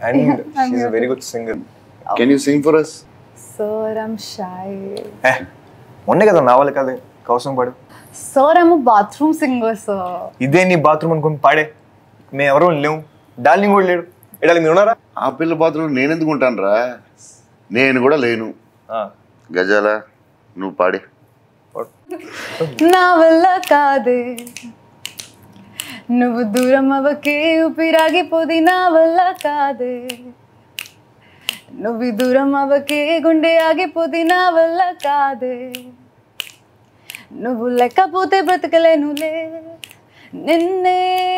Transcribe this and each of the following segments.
And I'm she here very to- good singer can you sing for us Sir, I'm shy. మొన్నే కదా నా వాళ్ళ కదే కౌసం పాడు Sir, I'm a bathroom singer, sir. ఇదే నీ బాత్రూమ్ అనుకుని పాడే మేము ఎవరో లేవు డార్లింగ్ కూడా లేడు ఎడాలి మీరు ఉన్నారా ఆ పిల్ల బాత్రూమ్ నేను ఎందుకు ఉంటాను రా నేను కూడా లేను ఆ, గజాల నువ్వు పాడే పాడు. నా వల్ల కాదే నువ్వు దూరం అవ్వకే ఊపిరాగిపోది నా వల్ల కాదే నువ్వు దూరం అవ్వకే గుండె ఆగిపోది నా వల్ల కాదే నువ్వు లేకపోతే బ్రతకలేనులే నిన్నే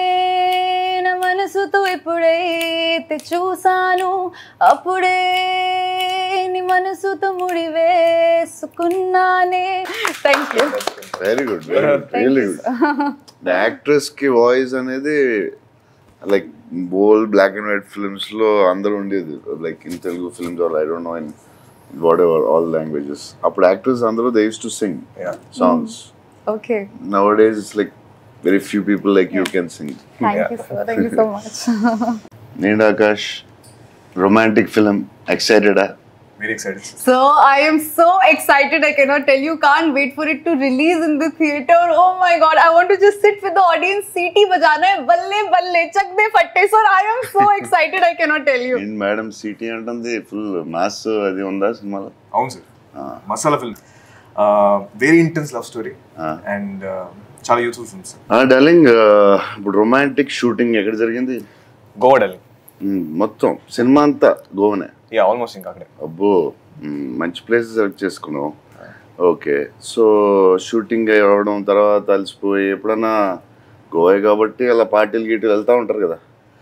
నా మనసుతో ఎప్పుడైతే చూసాను అప్పుడే నీ మనసుతో ముడివేసుకున్నానే thank you very good very good really good the actress కి వాయిస్ అనేది లైక్ బోల్ బ్లాక్ అండ్ వైట్ ఫిల్మ్స్ లో అందరూ ఉండేది like in Telugu films or I don't know in whatever all languages అప్పుడు యాక్టర్స్ అందరూ they use to sing Yeah. Songs okay now days it's like very few people like you can sing thank you sir thank you so much నేను Akash romantic film ఎక్సైటెడా very excited So I am so excited. I cannot tell you. Can't wait for it to release in the theater. Oh my god! I want to just sit with the audience. CT bajana hai. Balle balle chak de fatte. Sir, I am so excited. I cannot tell you. నేను madam city అంటుంది full mass అది ఉందా సినిమాలో అవును sir masala film very intense love story Ah. And చాలా youthful film sir darling ఇప్పుడు romantic shooting ఎక్కడ జరిగింది గోవా డార్లింగ్ మ్మ్, మొత్తం సినిమా అంతా గోవనే యా ఆల్మోస్ట్ ఇంకా అక్కడే అబ్బో మ్మ్, మంచి ప్లేస్ సెలెక్ట్ చేసుకున్నావు ఓకే సో షూటింగ్ అవ్వడం తర్వాత అలసిపోయి ఎప్పుడన్నా గోవా కాబట్టి అలా పార్టీలు గీటీలు వెళ్తూ ఉంటారు కదా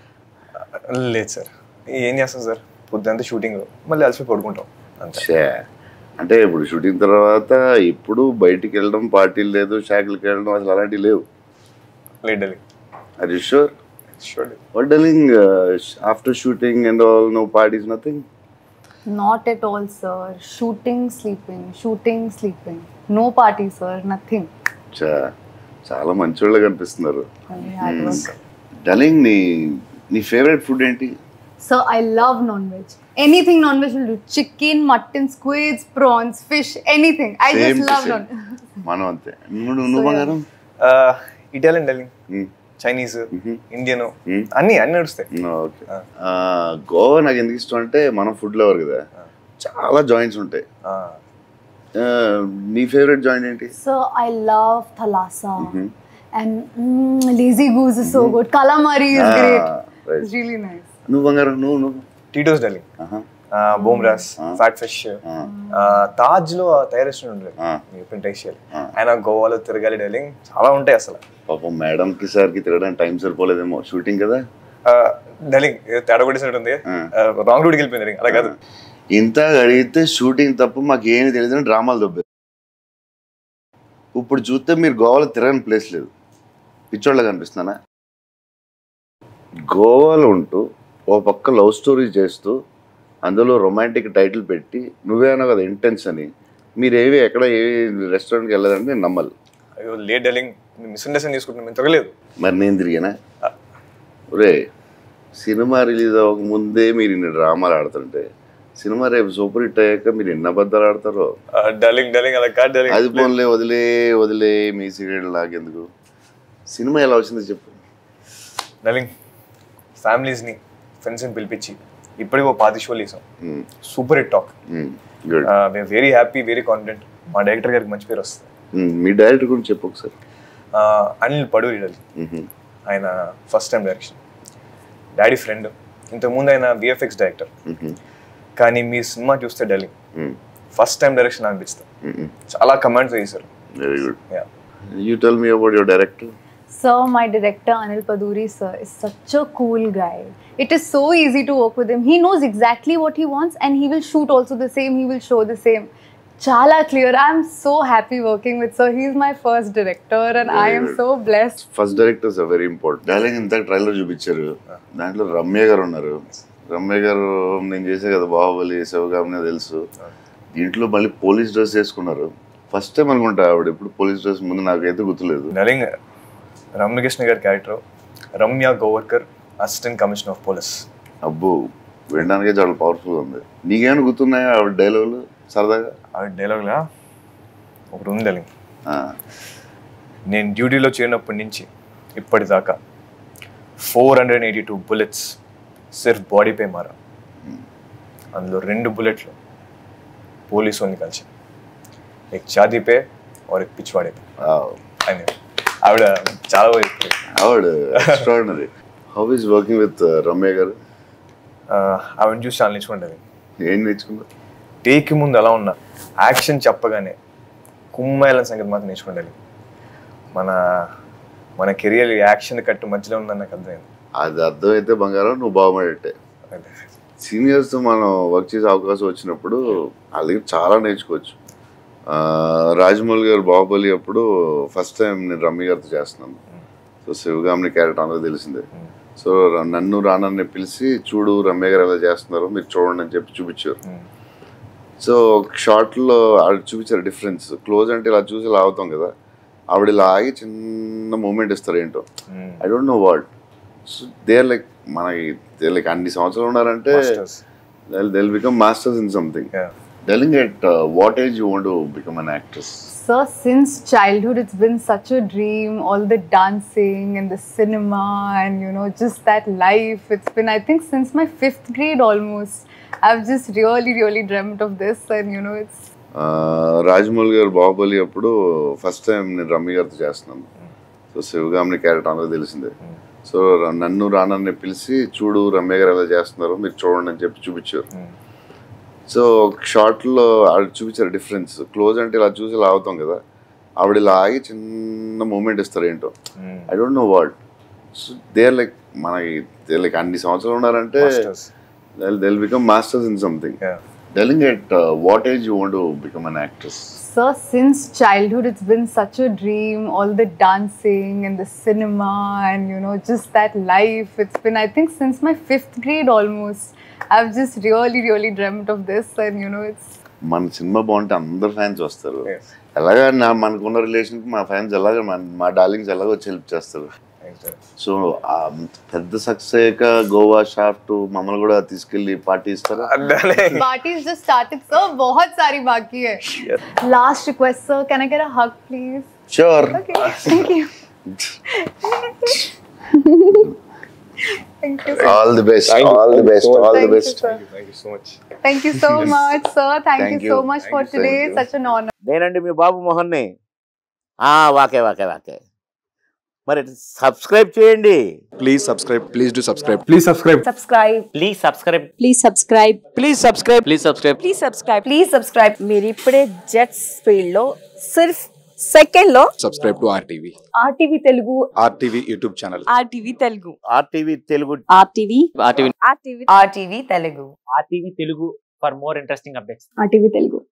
లేదు సార్ ఏం చేస్తాం సార్ పొద్దుంతా షూటింగ్ మళ్ళీ అలసిపోయి పడుకుంటాం అంతే ఛే అంటే ఇప్పుడు షూటింగ్ తర్వాత ఇప్పుడు బయటికి వెళ్ళడం పార్టీలు లేదు షాకులకి వెళ్ళడం అసలు అలాంటివి లేవు లేట్ డార్లింగ్ అది sure sure what darling after shooting and all no parties nothing Not at all, sir. Shooting, sleeping. Shooting, sleeping. No party, sir. Nothing. చా చాలా మంచోళ్ళ కనిపిస్తున్నారు Only hard work. డలింగ్ నీ నీ ఫేవరెట్ ఫుడ్ ఏంటి So I love non-veg. Anything non-veg will do. Chicken, mutton, squids, prawns, fish, anything. I Same just to love same. non. మనం అంతే నువ్వు నువ్వు So, బంగారం ఇటాలియన్ డార్లింగ్ మ్మ్. Chinese Mhm. Indian Hmm. అన్ని అన్ని నడుస్తాయి ఓకే గోవా నాకు ఎందుకు ఇష్టం అంటే మనం ఫుడ్ లవర్ కదా చాలా జాయింట్స్ ఉంటాయి Ah. ఆ, నీ ఫేవరెట్ జాయింట్ ఏంటి So I love thalassa. And mm, lazy goose is so good. Calamari is Ah, great. right. It's really nice. నువ్వు బంగారం నువ్వు నువ్వు టీటోస్ డార్లింగ్ ఆహా. Bomra's fat fish Ah. Taj లో తయారు రెస్టారెంట్ ఉండేది Ah. మీరు ఎప్పుడు ట్రై చేయాలి Ah. ఆయన గోవాలో తిరగాలి డార్లింగ్ చాలా ఉంటాయి అసలు పాపం మేడం కి సార్ కి తిరగడానికి టైం సరిపోలేదేమో షూటింగ్ కదా డార్లింగ్ తేడా కొట్టేసినట్టు ఉంది Ah. రాంగ్ రూట్కి వెళ్ళిపోయింది darling. అలా కాదు ఇంత అడిగితే షూటింగ్ తప్ప మాకు ఏమి తెలియదు డ్రామాలు దొబ్బారు ఇప్పుడు చూస్తే మీరు గోవాలో తిరగని ప్లేస్ లేదు పిచ్చోళ్ళ కనిపిస్తున్నానా గోవాలో ఉంటూ ఓ పక్క లవ్ స్టోరీ చేస్తూ అందులో రొమాంటిక్ టైటిల్ పెట్టి నువ్వేనా కదా ఇంటెన్స్ అని మీరు ఏవి ఎక్కడ ఏ రెస్టారెంట్కి వెళ్ళదంటే నేను నమ్మలు అయ్యో లేట్ డార్లింగ్ మిస్అండర్స్టాండ్ తీసుకుంటున్నాం మేము తిరగలేదు మరి నేను తిరిగానా ఒరే సినిమా రిలీజ్ అవ్వక ముందే మీరు ఇన్ని డ్రామాలు ఆడుతుంటే సినిమా రేపు సూపర్ హిట్ అయ్యాక మీరు ఎన్ని అబద్ధాలు ఆడతారో డార్లింగ్ డార్లింగ్ అలా కాదు అది డార్లింగ్ పోన్లే వదిలే వదిలే మీ సీరియల్ నాకెందుకు సినిమా ఎలా వచ్చిందో చెప్పు డార్లింగ్ ఫ్యామిలీస్ని ఫ్రెండ్స్ని పిలిపించి ఇప్పటికి ఒక పాతి షోలు వేసాం సూపర్ హిట్ టాక్ గుడ్ మేము వెరీ హ్యాపీ వెరీ కాన్ఫిడెంట్ మా డైరెక్టర్ గారికి మంచి పేరు వస్తుంది మీ డైరెక్టర్ గురించి చెప్పు ఒకసారి Uh, అనిల్ పడూరి డార్లింగ్ మ్మ్. ఆయన first time direction daddy friend ఇంతకుముందు ఆయన విఎఫ్ఎక్స్ డైరెక్టర్ మ్మ్. కానీ మీ సినిమా చూస్తే డార్లింగ్ మ్మ్. ఫస్ట్ టైం డైరెక్షన్ అనిపిస్తుంది మ్మ్. చాలా కమాండ్స్ చేశారు very good Yeah. You tell me about your director So my director Anil Paduri sir is such a cool guy. It is so easy to work with him. He knows exactly what he wants and he will shoot also the same. He will show the same. Chala clear. I'm so happy working with sir. He's my first director and I am Very so blessed. First directors are very important dialogue ఇంత trailer చూపించారు దాంట్లో రమ్య గారు ఉన్నారు రమ్య గారు నేను చేసే కదా బాహుబలి శివగామిని తెలుసు దీంట్లో మళ్ళీ పోలీస్ డ్రెస్ వేసుకున్నారు ఫస్ట్ టైం అనుకుంటా ఆవిడ ఇప్పుడు పోలీస్ డ్రెస్ ముందు నాకైతే గుర్తులేదు డార్లింగ్ రమ్యకృష్ణ గారి character Ramya Gowarkar assistant commissioner of police అబ్బో వినడానికే చాలా పవర్ఫుల్ ఉంది నీకేమైనా గుర్తున్నాయా ఆవిడ డైలాగులు సరదాగా ఆ డైలాగ్లా ఒకటి ఉంది డార్లింగ్ ఆ, నేను డ్యూటీలో చేరినప్పటి నుంచి ఇప్పటిదాకా four hundred eighty two bullets సిర్ఫ్ బాడీపై మారా అందులో రెండు బుల్లెట్లు పోలీసు వాళ్ళని కలిసి ఎక్ ఛాతీపే और एक पिछवाड़े पे వావ్. అని ఆవిడ చాలా బాగా చెప్తుంది ఆవిడ extraordinary how is working with Ramya గారు ఆ, ఆవిడని చూసి చాలా నేర్చుకుంటుంది ఏం నేర్చుకున్నారు టేక్ ముందు ఎలా ఉన్నా యాక్షన్ చెప్పగానే కుమ్మాయిల సంగతి మాత్రం నేర్చుకుండాలి మన మన కెరియర్ యాక్షన్ కట్టు మధ్యలో ఉందని నాకు అర్థమైంది అది అర్థమైతే బంగారం నువ్వు బాగుపడేట్టే అదే. సీనియర్స్తో మనం వర్క్ చేసే అవకాశం వచ్చినప్పుడు వాళ్ళ దగ్గర చాలా నేర్చుకోవచ్చు ఆ, రాజమౌళి గారు బాహుబలి అప్పుడు ఫస్ట్ టైం నేను రమ్య గారితో చేస్తున్నాను సో శివగామిని క్యారెక్టర్ అందరూ తెలిసిందే సో ర- నన్ను రానని పిలిచి చూడు రమ్య గారు ఎలా చేస్తున్నారు మీరు చూడండి అని చెప్పి చూపించారు ఉమ్. సో ఒక షార్ట్లో ఆవిడ చూపించారు డిఫరెన్స్ క్లోజ్ అంటే ఇలా చూసి ఇలా అవుతాం కదా ఆవిడ ఇలా ఆగి చిన్న మూమెంట్ ఇస్తారు ఏంటో ఉమ్. I don't know what so they like మనకి దే లైక్ అన్ని సంవత్సరాలు ఉన్నారంటే Masters. They become masters in something Yeah. Telling at what age you want to become an actress Sir, since childhood, it's been such a dream. All the dancing and the cinema, and you know, just that life. It's been, I think, since my fifth grade almost. I've just really, really dreamt of this, and you know, it's Rajamouli గారు బాహుబలి అప్పుడు first time నేను రమ్య గారితో చేస్తున్నాను so Sivagamini character అందరూ తెలిసిందే so ర- నన్ను రానని పిలిచి చూడు రమ్య గారు ఎలా చేస్తున్నారు మీరు చూడండి అని చెప్పి చూపించారు ఉమ్. సో ఒక షార్ట్లో ఆవిడ చూపించారు డిఫరెన్స్ క్లోజ్ అంటే ఇలా చూసి ఇలా అవుతాం కదా ఆవిడ ఇలా ఆగి చిన్న మూమెంట్ ఇస్తారు ఏంటో ఉమ్. I don't know what so they like మనకి దే లైక్ అన్ని సంవత్సరాలు ఉన్నారంటే Masters. They become masters in something Yeah. Telling at what age you want to become an actress Sir, since childhood, it's been such a dream. All the dancing and the cinema, and you know, just that life. It's been, I think, since my fifth grade almost. I've just really, really dreamt of this, and you know, it's మన cinema బాగుంటే అందరు fans వస్తారు Yes. ఎలాగా నా మనకున్న రిలేషన్కి మా fans ఎలాగ మన- మా డార్లింగ్స్ ఎలాగో వచ్చి హెల్ప్ చేస్తారు Thanks, sir. సో ఆ పెద్ద సక్సెస్ అయ్యాక గోవా షాఫ్ట్ మమ్మల్ని కూడా తీసుకెళ్ళి పార్టీ ఇస్తారా అద్దాలే. party's just started, sir. बहुत सारी बाकी है. Last request, sir. Can I get a hug, please? Sure Okay, thank you. thank you, sir. All the best Thank you. All the best Thank you so all the Thank you, best sir. Thank you so much. Thank you so much, sir. Thank, Thank you, you. so much Thank for you, today. thank you. Such an honor. నేనండి మీ బాబు మోహన్ని ఆ, వాకే వాకే వాకే మరి subscribe చేయండి Please subscribe. Please do subscribe. Please subscribe. subscribe please subscribe please subscribe please subscribe please subscribe please subscribe please subscribe మీరు ఇప్పుడే జెట్స్ field లో సిర్ఫ్ second లో Subscribe to RTV. RTV Telugu RTV YouTube channel. RTV Telugu RTV Telugu RTV RTV RTV RTV Telugu RTV Telugu for more interesting updates. RTV Telugu